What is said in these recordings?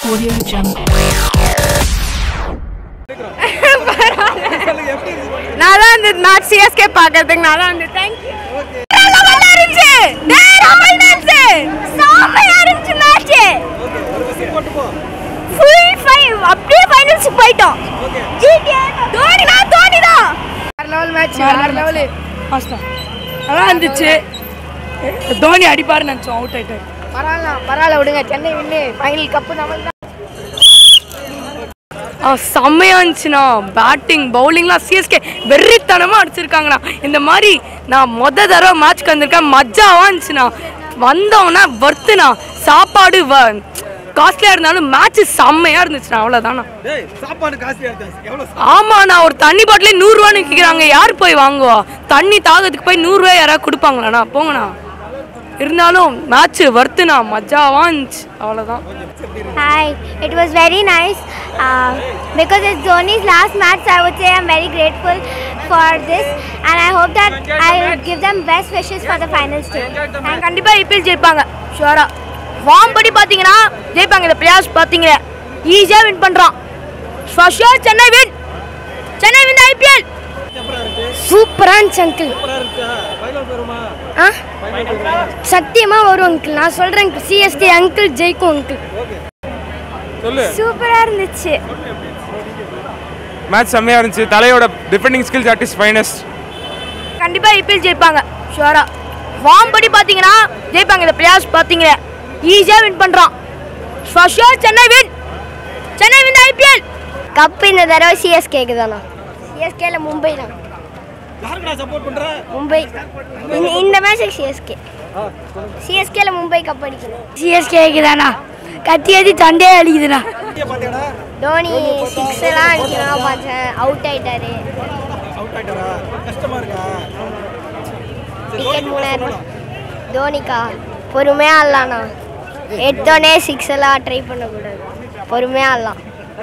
Audio Jungle. நல்லா இருந்தது match CSK பார்க்கறதுக்கு நல்லா இருந்தது தேங்க்யூ நல்லா இருந்துச்சு டேய் ரமணன்ஸ் செமையா இருந்துச்சு மேட்ச் ஃபுல் ஃபைவ் அப்படியே ஃபைனல்ஸ் போயிட்டோம் ஜிடிஏ தோனி தான் தோனி தான் வேற லெவல் மேட்ச் வேற லெவல் ஃபர்ஸ்ட் நல்லா இருந்துச்சு தோனி அடிப்பாரு நினச்சோம் அவுட் ஆயிட்டாரு பரவாயில்ல பரவாயில்ல விடுங்க சென்னை வின்னு ஃபைனல் கப்பு நம்மளுக்கு செம்மையா இருந்துச்சுண்ணா பேட்டிங் பவுலிங்லாம் சிஎஸ்கே வெறித்தனமாக அடிச்சிருக்காங்கண்ணா இந்த மாதிரி நான் மொத தடவை மேட்ச்க்கு வந்திருக்கேன் மஜாவாக இருந்துச்சுண்ணா வந்தோம்னா வர்த்துண்ணா சாப்பாடு வ காஸ்ட்லியாக இருந்தாலும் மேட்ச் செம்மையாக இருந்துச்சுண்ணா அவ்வளோதாண்ணா டேய் சாப்பாடு காஸ்ட்லியா இருந்தா எவ்வளவு ஆமாண்ணா ஒரு தண்ணி பாட்டிலே நூறுரூவான்னு விற்கிறாங்க யார் போய் வாங்குவா தண்ணி தாகத்துக்கு போய் நூறுரூவா யாராவது கொடுப்பாங்களாண்ணா போங்கண்ணா இருந்தாலும் மேட்ச் வர்த்துண்ணா மஜாவாக இருந்துச்சு அவ்வளோதான் Hi, it was very nice. Uh, because it's Dhoni's last match, I would say I'm very grateful for this, and I hope that I will give them best wishes for the finals too. Thank கண்டிப்பா IPL ஜெயிப்பாங்க ஷுவரா form படி பாத்தீங்கன்னா ஜெயிப்பாங்க இந்த players பாத்தீங்க ஈஸியா win பண்றான் for sure Chennai win Chennai win IPL சூப்பரா இருந்துச்சு அங்கிள் சூப்பரா இருக்கா ஃபைனல் வருமா ஆ சத்தியமா வரும் அங்கிள் நான் சொல்றேன் சிஎஸ்கே அங்கிள் ஜெயிக்கும் அங்கிள் சொல்லு சூப்பரா இருந்துச்சு மேட்ச் செம்மையா இருந்துச்சு தலையோட defending skills at its finest கண்டிப்பா ஐபிஎல் ஜெயிப்பாங்க ஷுவரா ஃபார்ம் படி பாத்தீங்கன்னா ஜெயிப்பாங்க இந்த பிளேயர்ஸ் பாத்தீங்க ஈஸியா வின் பண்றான் for sure Chennai win Chennai win IPL cup இந்த தடவை சிஎஸ்கேக்கு தானா சிஎஸ்கேல மும்பை தான் யாருக்கு சப்போர்ட் பண்ற மும்பை இந்த இந்த மேட்ச் சிஎஸ்கே சிஎஸ்கேல மும்பை கப் அடிக்கணும் சிஎஸ்கேக்கு தானா கத்தி அடி தண்டே அடிக்குதுண்ணா இங்க பாத்தியாடா தோனி சிக்ஸ் எல்லாம் அடிக்கணும் பார்த்தேன் அவுட் ஆயிட்டாரு அவுட் ஆயிட்டாரா கஷ்டமா இருக்கா விக்கெட் மூணாயிரம் தோனிக்கா பொறுமையா ஆடலாம்ண்ணா எடுத்தோடனே சிக்ஸ் எல்லாம் ட்ரை பண்ணக்கூடாது பொறுமையா ஆடலாம்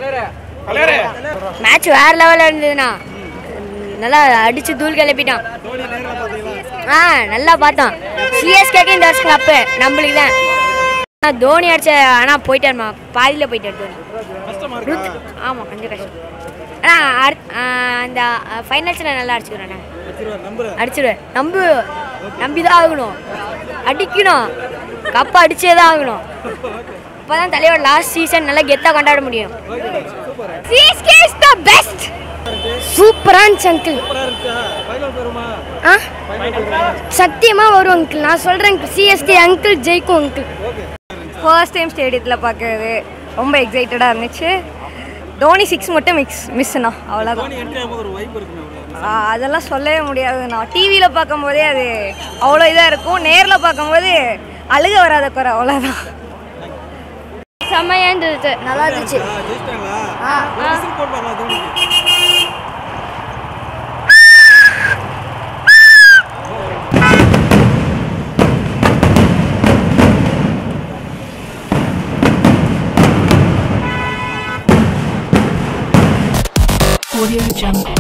மேட்ச் வேற லெவலில் இருந்ததுண்ணா நல்லா அடிச்சு தூள் கிளப்பிட்டான் தோனி நேர்ல பாத்தீங்களா ஆ நல்லா பார்த்தான் சிஎஸ்கேக்கு இந்த வருஷம் கப்பு நம்மளுக்கு தான் ஆனா, தோனி அடிச்ச ஆனால் போயிட்டாருமா பாதியில் போயிட்டார் தோனி கஷ்டமா இருக்கா ஆமாம் கொஞ்சம் கஷ்டம் ஆனால் அடுத்- ஆ, அந்த ஃபைனல்ஸில் நல்லா அடிச்சுக்கிறேண்ணே வச்சிருவார் நம்புற அடிச்சிடுவேன் நம்பு நம்பி தான் ஆகணும் அடிக்கணும் கப்பு அடிச்சே தான் ஆகணும் இப்போ தான் தலையோட லாஸ்ட் சீசன் நல்லா கெத்தாக கொண்டாட முடியும் சிஎஸ்கே இஸ் த பெஸ்ட் சூப்பரா இருந்துச்சு அங்கிள் சூப்பரா இருக்கா ஃபைனல் வருமா ஆ சத்தியமா வரும் அங்கிள் நான் சொல்றேன் சிஎஸ்கே அங்கிள் ஜெயிக்கும் அங்கிள் ஃபர்ஸ்ட் டைம் ஸ்டேடியத்தில் பார்க்கறது ரொம்ப எக்ஸைட்டடாக இருந்துச்சு தோனி சிக்ஸ் மட்டும் மிக்ஸ் மிஸ்ண்ணா அவ்வளோதான் தோனி என்ட்ரி ஆகும்போது ஒரு வைப் இருக்குமே உள்ள. அதெல்லாம் சொல்லவே முடியாதுண்ணா டிவியில் பார்க்கும்போதே அது அவ்வளோ இதாக இருக்கும் நேரில் பார்க்கும்போது அழுக வராத குறை அவ்வளோதான் செம்மையா இருந்தது நல்லா இருந்துச்சு ஆ, ஜெயிச்சிட்டாங்களா ஒரு விசில் போடுவாங்களா தோனிக்கு Audio Jungle.